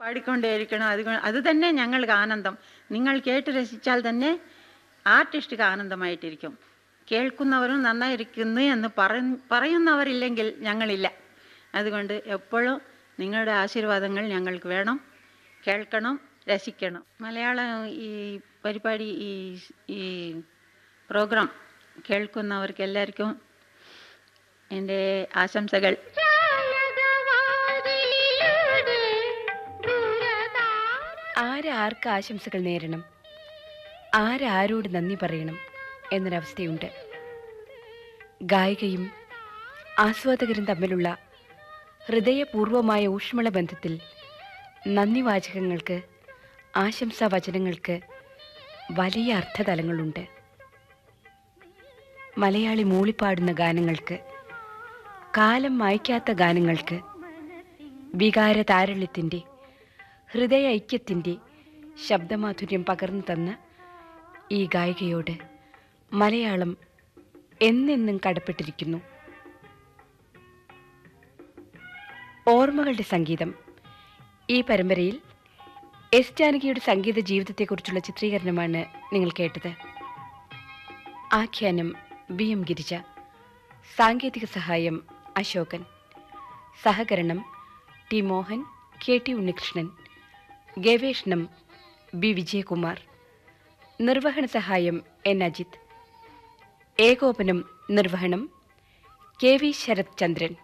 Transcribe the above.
പാടിക്കൊണ്ടേയിരിക്കണം അത് അത് തന്നെ ഞങ്ങൾക്ക് ആനന്ദം നിങ്ങൾ കേട്ട് രസിച്ചാൽ തന്നെ ആർട്ടിസ്റ്റിക്ക് ആനന്ദമായിട്ടിരിക്കും കേൾക്കുന്നവരും നന്നായിരിക്കുന്നു എന്ന് പറ- പറയുന്നവരില്ലെങ്കിൽ ഞങ്ങളില്ല അതുകൊണ്ട് എപ്പോഴും നിങ്ങളുടെ ആശീർവാദങ്ങൾ ഞങ്ങൾക്ക് വേണം കേൾക്കണം രസിക്കണം മലയാളം ഈ പരിപാടി ഈ ഈ പ്രോഗ്രാം കേൾക്കുന്നവർക്ക് എല്ലാവർക്കും എൻ്റെ ആശംസകൾ ആരാർക്ക് ആശംസകൾ നേരണം ആരാരോട് നന്ദി പറയണം എന്നൊരവസ്ഥയുണ്ട് ഗായികയും ആസ്വാദകരും തമ്മിലുള്ള ഹൃദയപൂർവമായ ഊഷ്മള ബന്ധത്തിൽ നന്ദി വാചകങ്ങൾക്ക് ആശംസാ വചനങ്ങൾക്ക് വലിയ അർത്ഥതലങ്ങളുണ്ട് മലയാളി മൂളിപ്പാടുന്ന ഗാനങ്ങൾക്ക് കാലം മായ്ക്കാത്ത ഗാനങ്ങൾക്ക് വികാര താരള്യത്തിൻ്റെ ഹൃദയ ഐക്യത്തിൻ്റെ ശബ്ദമാധുര്യം പകർന്നു തന്ന ഈ ഗായികയോട് മലയാളം എന്നെന്നും കടപ്പെട്ടിരിക്കുന്നു ഓർമ്മകളുടെ സംഗീതം ഈ പരമ്പരയിൽ എസ് ജാനകിയുടെ സംഗീത ജീവിതത്തെക്കുറിച്ചുള്ള ചിത്രീകരണമാണ് നിങ്ങൾ കേട്ടത് ആഖ്യാനം ബി എം ഗിരിജ സാങ്കേതിക സഹായം അശോകൻ സഹകരണം T Mohan K T Unnikrishnan ഗവേഷണം ബി വിജയകുമാർ നിർവഹണ സഹായം എൻ അജിത് ഏകോപനം നിർവഹണം കെ വി ശരത് ചന്ദ്രൻ